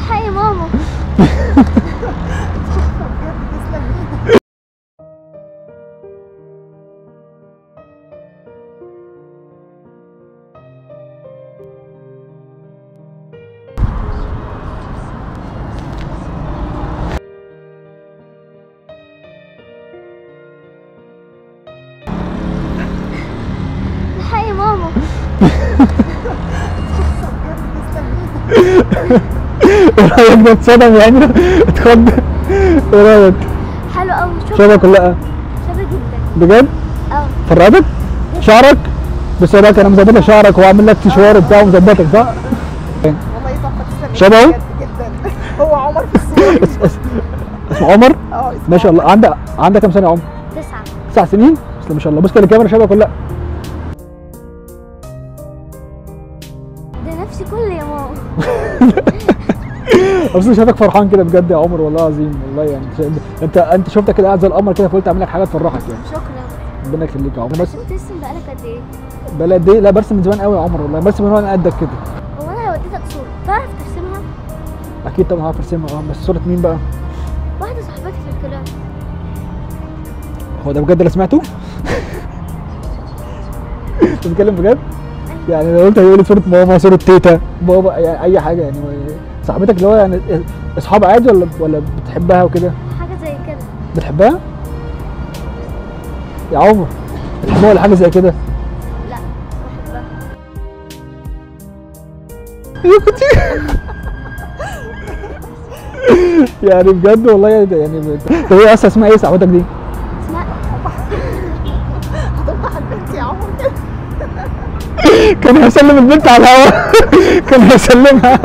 الحقي ماما الحقي ماما ايه رايك ده اتصدم يعني اتخض ايه رايك حلو قوي شوف شبك ولا لا شبه جدا بجد اه فرقتك شعرك بس ايه رايك انا مظبطه شعرك وعامل لك تشوار وبتاع ومظبطك صح والله تحفه تسلم شبهه؟ بجد جدا هو عمر في الصوره اس- اس- اسمه عمر اه اسمه ما شاء الله عندك عندك كام سنه يا عمر تسعة تسع سنين بس ما شاء الله بص كده الكاميرا شبك ولا لا ده نفسي كل يا ماما بس انا شايفك فرحان كده بجد يا عمر والله العظيم والله يعني انت انت شفتك كده قاعد زي القمر كده فقلت اعمل لك حاجه تفرحك يعني شكرا ربنا يخليك يا عمر بس انت ترسم بقالك قد ايه؟ بلا قد ايه لا برسم من زمان قوي يا عمر والله برسم من وانا قدك كده هو انا لو اديتك صورة تعرف ترسمها؟ اكيد طبعا هعرف ارسمها اه بس صوره مين بقى واحدة صاحبتي في الكلام هو ده بجد اللي سمعته انت بتتكلم بجد يعني لو قلت هيقول لي صوره ماما صوره تيتا بابا يعني اي حاجه يعني صاحبتك اللي هو يعني اصحاب عادي ولا ولا بتحبها وكده حاجة زي كده بتحبها يا عمر بتحبها ولا حاجه زي كده لا بحبها يعني بجد والله يعني يعني طب هي اصلا اسمها ايه صاحبتك دي؟ اسمها هتفضح البنت يا عمر كده كان هيسلم البنت على الهوا كان هيسلمها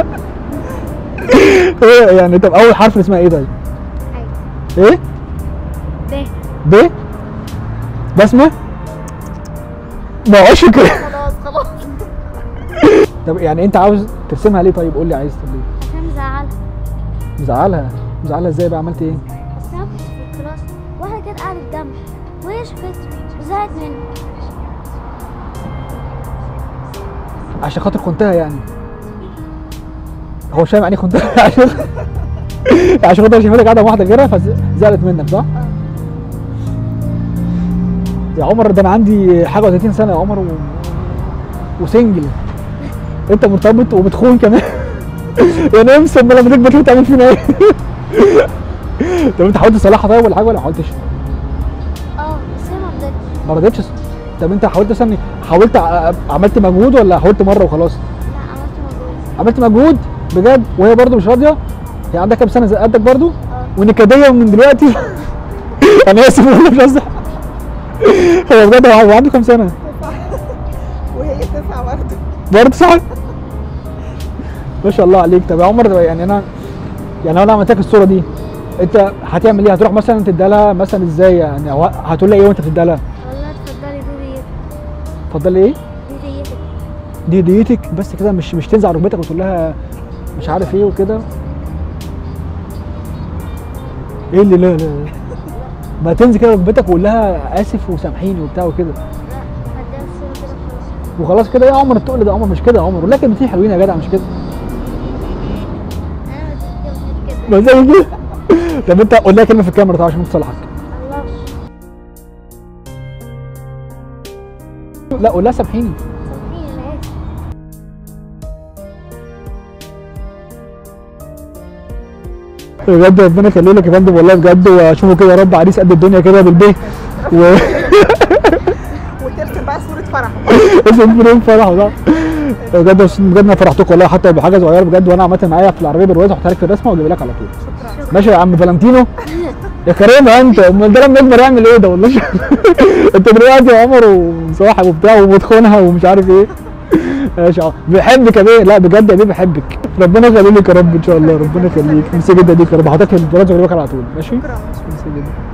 هي يعني طب اول حرف اسمها ايه طيب؟ حاجة ايه؟ ب ب بسمة؟ ما هوش كده خلاص خلاص طب يعني انت عاوز ترسمها ليه طيب قول لي عايز طب ليه؟ عشان مزعلها مزعلها مزعلها ازاي بقى عملت ايه؟ بس انا كنت في الكلاس واحدة كانت قاعدة جنبي وهي شافتني وزعلت مني عشان خاطر خنتها يعني هو مش فاهم يعني ايه خنتها عشان عشان خاطر شافتك قاعده مع واحده غيرها فزعلت منك صح؟ يا عمر ده انا عندي حاجه و30 سنه يا عمر و... وسنجل انت مرتبط وبتخون كمان يعني امسك لما تكبر شوف تعمل فينا ايه طب انت حاولت تصلحها طيب ولا حاجه ولا ما حاولتش؟ اه بس هي ما رضتش ما رضيتش طب انت حاولت مثلا حاولت ع- عملت مجهود ولا حاولت مره وخلاص؟ لا عملت مجهود عملت مجهود بجد وهي برضو مش راضيه هي عندها كام سنه زي قدك برضو اه ونكديه من دلوقتي انا اسف والله مش قصدي هو بجد هو عنده كام سنه وهي تسعه برضه برضه صح ما شاء الله عليك طب يا عمر يعني انا يعني انا عملت لك الصوره دي انت هتعمل ايه هتروح مثلا تديها لها مثلا ازاي يعني او هتقول لها ايه وانت بتديها لها والله اتفضلي دي ديتك اتفضلي ايه دي ديتك دي ديتك بس كده مش مش تنزع ركبتك وتقول لها مش عارف ايه وكده ايه اللي لا لا لا. ما تنزل كده ركبتك وقول لها اسف وسامحيني وبتاع وكده لا هديها الصورة كده خلاص وخلاص كده يا عمر التقل ده يا عمر مش كده يا عمر ولا كلمتين حلوين يا جدع مش كده انا بديك كده ما زي كده طب انت قول لها كلمه في الكاميرا طبعا عشان ممكن تصلحك الله لا قول لها سامحيني سامحيني انا اسف بجد ربنا يخلي لك يا فندم والله بجد واشوفه كده يا رب عريس قد الدنيا كده بالبيه و وترسم بقى صوره فرح اسم فريم فرح صح بجد بجد انا فرحتك والله حتى بحاجه صغيره بجد وانا عملت معايا في العربيه بالرواز احطها لك في الرسمه واجيب لك على طول ماشي يا عم فالنتينو يا كريم انت امال ده لما يكبر يعمل ايه ده والله مش- انت دلوقتي يا عمر ومصاحب وبتاع وبتخونها ومش عارف ايه ماشي يا عمر بحبك يا بيه لا بجد يا بيه بحبك ربنا يخليك يا رب ان شاء الله ربنا يخليك ميرسي جدا ليك يا رب هحطك في الفراغ واجيب لك على طول ماشي شكرا ميرسي جدا